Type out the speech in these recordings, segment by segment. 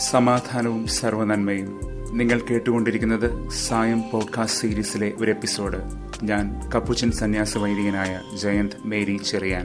സമാധാനവും സർവനന്മയും നിങ്ങൾ കേട്ടുകൊണ്ടിരിക്കുന്നത് സായം പോഡ്കാസ്റ്റ് സീരീസിലെ ഒരു എപ്പിസോഡ് ഞാൻ കപ്പുച്ചൻ സന്യാസ വൈദികനായ ജയന്ത് മേരി ചെറിയാൻ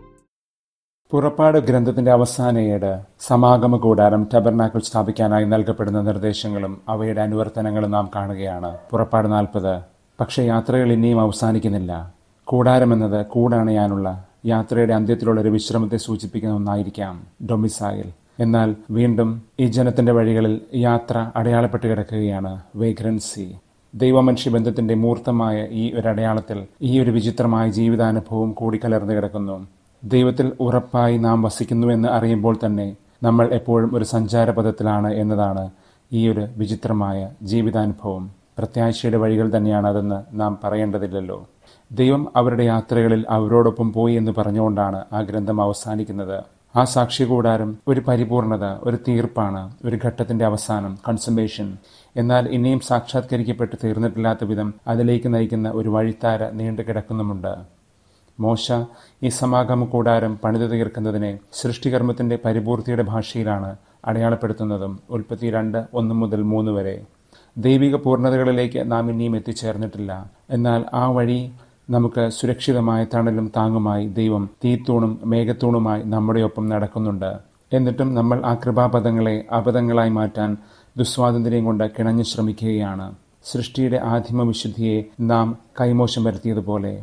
പുറപ്പാട് ഗ്രന്ഥത്തിന്റെ അവസാന ഏട് സമാഗമ കൂടാരം ടബർനാക്കിൾ സ്ഥാപിക്കാനായി നൽകപ്പെടുന്ന നിർദ്ദേശങ്ങളും അവയുടെ അനുവർത്തനങ്ങളും നാം കാണുകയാണ് പുറപ്പാട് നാൽപ്പത് പക്ഷേ യാത്രകൾ ഇനിയും അവസാനിക്കുന്നില്ല കൂടാരം എന്നത് കൂടണയാനുള്ള യാത്രയുടെ അന്ത്യത്തിലുള്ള ഒരു വിശ്രമത്തെ സൂചിപ്പിക്കുന്ന ഒന്നായിരിക്കാം ഡൊമിസൈൽ എന്നാൽ വീണ്ടും ഈ ജനത്തിന്റെ വഴികളിൽ യാത്ര അടയാളപ്പെട്ട് കിടക്കുകയാണ് വേഗ്രൻസി ദൈവമനുഷ്യ ബന്ധത്തിന്റെ മൂർത്തമായ ഈ ഒരു അടയാളത്തിൽ ഈ ഒരു വിചിത്രമായ ജീവിതാനുഭവം കൂടിക്കലർന്നു കിടക്കുന്നു ദൈവത്തിൽ ഉറപ്പായി നാം വസിക്കുന്നുവെന്ന് അറിയുമ്പോൾ തന്നെ നമ്മൾ എപ്പോഴും ഒരു സഞ്ചാരപഥത്തിലാണ് എന്നതാണ് ഈ ഒരു വിചിത്രമായ ജീവിതാനുഭവം പ്രത്യാശയുടെ വഴികൾ തന്നെയാണ് അതെന്ന് നാം പറയേണ്ടതില്ലല്ലോ ദൈവം അവരുടെ യാത്രകളിൽ അവരോടൊപ്പം പോയി എന്ന് പറഞ്ഞുകൊണ്ടാണ് ആ ഗ്രന്ഥം അവസാനിക്കുന്നത് ആ സാക്ഷ്യകൂടാരം ഒരു പരിപൂർണത ഒരു തീർപ്പാണ് ഒരു ഘട്ടത്തിന്റെ അവസാനം കൺസംബേഷൻ എന്നാൽ ഇനിയും സാക്ഷാത്കരിക്കപ്പെട്ട് തീർന്നിട്ടില്ലാത്ത വിധം അതിലേക്ക് നയിക്കുന്ന ഒരു വഴിത്താര നീണ്ടു കിടക്കുന്നുമുണ്ട് മോശ ഈ സമാഗമ കൂടാരം പണിതു തീർക്കുന്നതിനെ സൃഷ്ടികർമ്മത്തിന്റെ പരിപൂർത്തിയുടെ ഭാഷയിലാണ് അടയാളപ്പെടുത്തുന്നതും ഉൽപ്പത്തി രണ്ട് ഒന്ന് മുതൽ മൂന്ന് വരെ ദൈവിക പൂർണ്ണതകളിലേക്ക് നാം ഇനിയും എത്തിച്ചേർന്നിട്ടില്ല എന്നാൽ ആ വഴി നമുക്ക് സുരക്ഷിതമായ തണലും താങ്ങുമായി ദൈവം തീത്തൂണും മേഘത്തൂണുമായി നമ്മുടെ ഒപ്പം നടക്കുന്നുണ്ട് എന്നിട്ടും നമ്മൾ ആ കൃപാപദങ്ങളെ അപദങ്ങളായി മാറ്റാൻ ദുസ്വാതന്ത്ര്യം കൊണ്ട് കിണഞ്ഞു ശ്രമിക്കുകയാണ് സൃഷ്ടിയുടെ ആദിമ വിശുദ്ധിയെ നാം കൈമോശം വരുത്തിയതുപോലെ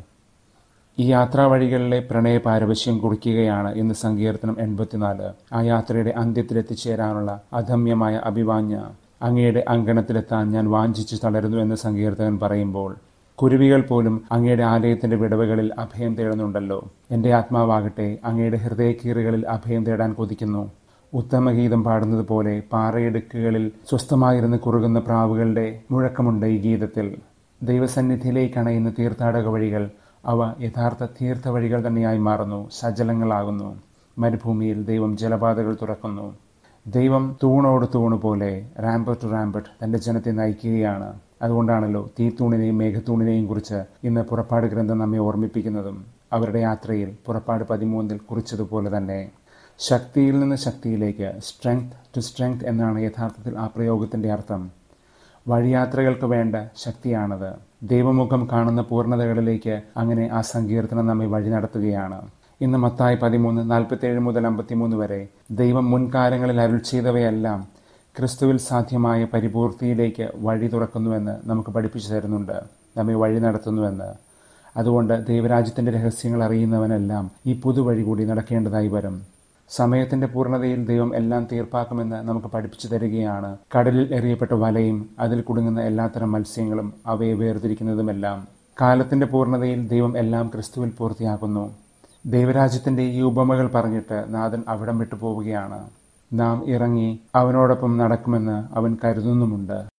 ഈ യാത്രാവഴികളിലെ പ്രണയ പാരവശ്യം കുറിക്കുകയാണ് ഇന്ന് സങ്കീർത്തനം എൺപത്തിനാല് ആ യാത്രയുടെ അന്ത്യത്തിലെത്തിച്ചേരാനുള്ള അധമ്യമായ അഭിവാഞ്ഞ അങ്ങയുടെ അങ്കണത്തിലെത്താൻ ഞാൻ വാഞ്ചിച്ചു തളരുന്നു എന്ന് സങ്കീർത്തകൻ പറയുമ്പോൾ കുരുവികൾ പോലും അങ്ങയുടെ ആലയത്തിന്റെ വിടവുകളിൽ അഭയം തേടുന്നുണ്ടല്ലോ എന്റെ ആത്മാവാകട്ടെ അങ്ങയുടെ ഹൃദയക്കീറുകളിൽ അഭയം തേടാൻ കൊതിക്കുന്നു ഉത്തമഗീതം പാടുന്നത് പോലെ പാറയിടുക്കുകളിൽ സ്വസ്ഥമായിരുന്ന് കുറുകുന്ന പ്രാവുകളുടെ മുഴക്കമുണ്ട് ഈ ഗീതത്തിൽ ദൈവസന്നിധിയിലേക്ക് അണയുന്ന തീർത്ഥാടക വഴികൾ അവ യഥാർത്ഥ തീർത്ഥ വഴികൾ തന്നെയായി മാറുന്നു സജലങ്ങളാകുന്നു മരുഭൂമിയിൽ ദൈവം ജലപാതകൾ തുറക്കുന്നു ദൈവം തൂണോട് തൂണ് പോലെ റാമ്പട്ട് ടു റാമ്പട്ട് തന്റെ ജനത്തെ നയിക്കുകയാണ് അതുകൊണ്ടാണല്ലോ തീത്തൂണിനെയും മേഘത്തൂണിനെയും കുറിച്ച് ഇന്ന് പുറപ്പാട് ഗ്രന്ഥം നമ്മെ ഓർമ്മിപ്പിക്കുന്നതും അവരുടെ യാത്രയിൽ പുറപ്പാട് പതിമൂന്നിൽ കുറിച്ചതുപോലെ തന്നെ ശക്തിയിൽ നിന്ന് ശക്തിയിലേക്ക് സ്ട്രെങ്ത് ടു സ്ട്രെങ്ത് എന്നാണ് യഥാർത്ഥത്തിൽ ആ പ്രയോഗത്തിന്റെ അർത്ഥം വഴിയാത്രകൾക്ക് വേണ്ട ശക്തിയാണത് ദൈവമുഖം കാണുന്ന പൂർണ്ണതകളിലേക്ക് അങ്ങനെ ആ സങ്കീർത്തനം നമ്മെ വഴി നടത്തുകയാണ് ഇന്ന് മത്തായി പതിമൂന്ന് നാൽപ്പത്തേഴ് മുതൽ അമ്പത്തിമൂന്ന് വരെ ദൈവം മുൻകാലങ്ങളിൽ അരുൾ ചെയ്തവയെല്ലാം ക്രിസ്തുവിൽ സാധ്യമായ പരിപൂർത്തിയിലേക്ക് വഴി തുറക്കുന്നുവെന്ന് നമുക്ക് പഠിപ്പിച്ചു തരുന്നുണ്ട് നമ്മെ വഴി നടത്തുന്നുവെന്ന് അതുകൊണ്ട് ദൈവരാജ്യത്തിന്റെ രഹസ്യങ്ങൾ അറിയുന്നവനെല്ലാം ഈ പുതുവഴി കൂടി നടക്കേണ്ടതായി വരും സമയത്തിന്റെ പൂർണ്ണതയിൽ ദൈവം എല്ലാം തീർപ്പാക്കുമെന്ന് നമുക്ക് പഠിപ്പിച്ചു തരികയാണ് കടലിൽ എറിയപ്പെട്ട വലയും അതിൽ കുടുങ്ങുന്ന എല്ലാത്തരം മത്സ്യങ്ങളും അവയെ വേർതിരിക്കുന്നതുമെല്ലാം കാലത്തിന്റെ പൂർണ്ണതയിൽ ദൈവം എല്ലാം ക്രിസ്തുവിൽ പൂർത്തിയാക്കുന്നു ദൈവരാജ്യത്തിന്റെ ഈ ഉപമകൾ പറഞ്ഞിട്ട് നാഥൻ അവിടം വിട്ടു പോവുകയാണ് നാം ഇറങ്ങി അവനോടൊപ്പം നടക്കുമെന്ന് അവൻ കരുതുന്നുമുണ്ട്